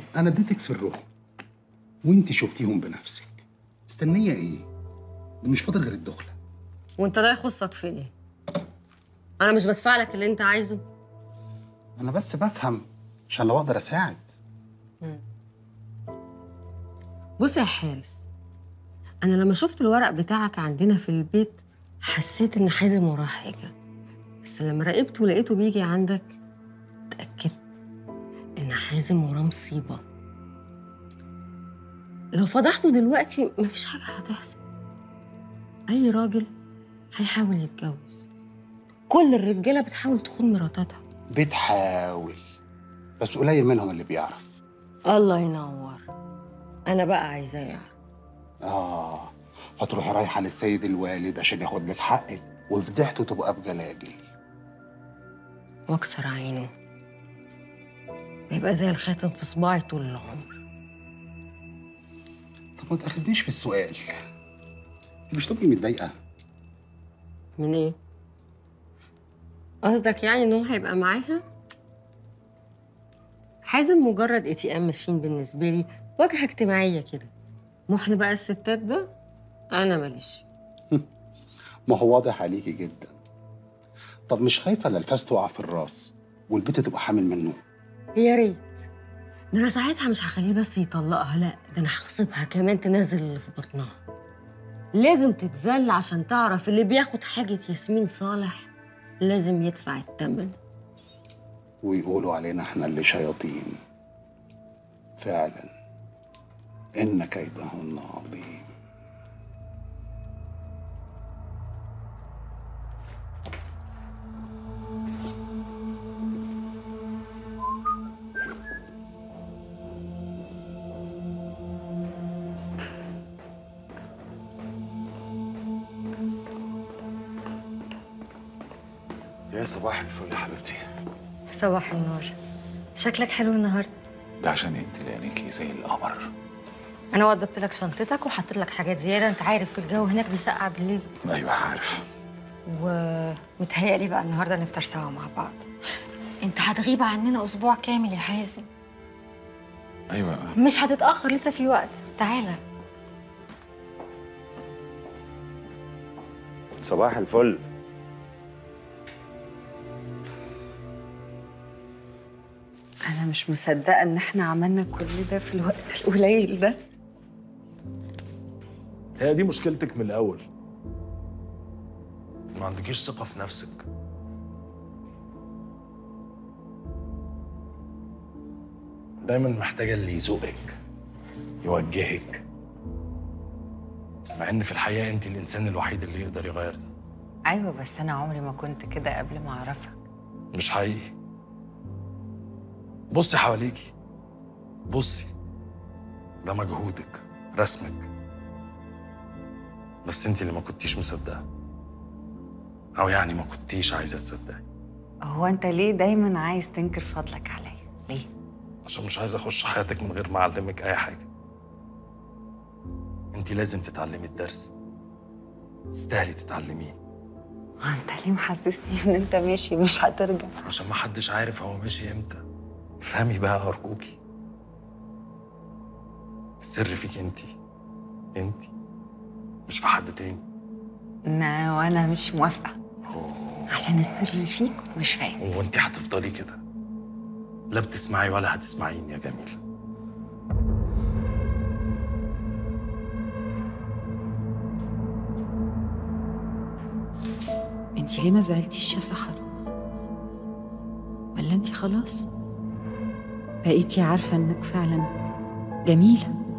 انا اديتك سرهم وانت شفتيهم بنفسك مستنيه ايه ده مش فاضل غير الدخله وانت ده يخصك في ايه انا مش بدفع لك اللي انت عايزه انا بس بفهم عشان لو اقدر اساعد بص يا حارس انا لما شفت الورق بتاعك عندنا في البيت حسيت ان حازم وراه حاجه بس لما راقبته ولقيته بيجي عندك اتاكدت ان حازم وراه مصيبه لو فضحته دلوقتي مفيش حاجه هتحصل اي راجل هيحاول يتجوز كل الرجاله بتحاول تخون مراتاتها بتحاول بس قليل منهم اللي بيعرف الله ينور انا بقى عايزاه يعرف اه فتروحي رايحه للسيد الوالد عشان ياخد لك حقك وفضحته تبقى بجلاجل واكسر عينه ويبقى زي الخاتم في صباعي طول العمر طب ما تاخذنيش في السؤال انت مش تبقي متضايقه من ايه قصدك يعني ان هو هيبقى معاها حازم مجرد اي تي ام ماشين بالنسبه لي واجهه اجتماعيه كده محن بقى الستات ده انا ماليش فيه. ما هو واضح عليكي جدا طب مش خايفه لا الفاس تقع في الراس والبنت تبقى حامل منه يا ريت ده انا ساعتها مش هخليه بس يطلقها لا ده انا هغصبها كمان تنزل اللي في بطنها لازم تتذل عشان تعرف اللي بياخد حاجة ياسمين صالح لازم يدفع الثمن ويقولوا علينا احنا اللي شياطين فعلا ان كيدهن عظيم يا صباح الفل يا حبيبتي صباح النور شكلك حلو النهارده ده عشان انت لعينيكي زي القمر انا وضبت لك شنطتك وحطيت لك حاجات زياده انت عارف الجو هناك بيسقع بالليل ايوه عارف ومتهيألي بقى النهارده نفطر سوا مع بعض انت هتغيب عننا اسبوع كامل يا حازم ايوه مش هتتاخر لسه في وقت تعالى صباح الفل أنا مش مصدقة إن إحنا عملنا كل ده في الوقت القليل ده هي دي مشكلتك من الأول ما عندكيش ثقة في نفسك دايما محتاجة اللي يزوقك يوجهك مع ان في الحقيقة انت الانسان الوحيد اللي يقدر يغير ده أيوة بس أنا عمري ما كنت كده قبل ما أعرفك مش حقيقي بصي حواليكي بصي ده مجهودك رسمك بس انت اللي ما كنتيش مصدقه او يعني ما كنتيش عايزه تصدقي هو أنت ليه دايما عايز تنكر فضلك عليا؟ ليه؟ عشان مش عايز اخش حياتك من غير ما اعلمك اي حاجه انت لازم تتعلمي الدرس تستاهلي تتعلميه أنت ليه محسسني إن أنت ماشي مش هترجع؟ عشان ما حدش عارف هو ماشي امتى افهمي بقى ارجوكي السر فيك انت انت مش في حد تاني لا وأنا مش موافقة عشان السر فيك مش فاهم وانت هتفضلي كده لا بتسمعي ولا هتسمعيني يا جميل انت ليه ما زعلتيش يا سحر ولا انت خلاص بقيتي عارفه انك فعلا جميله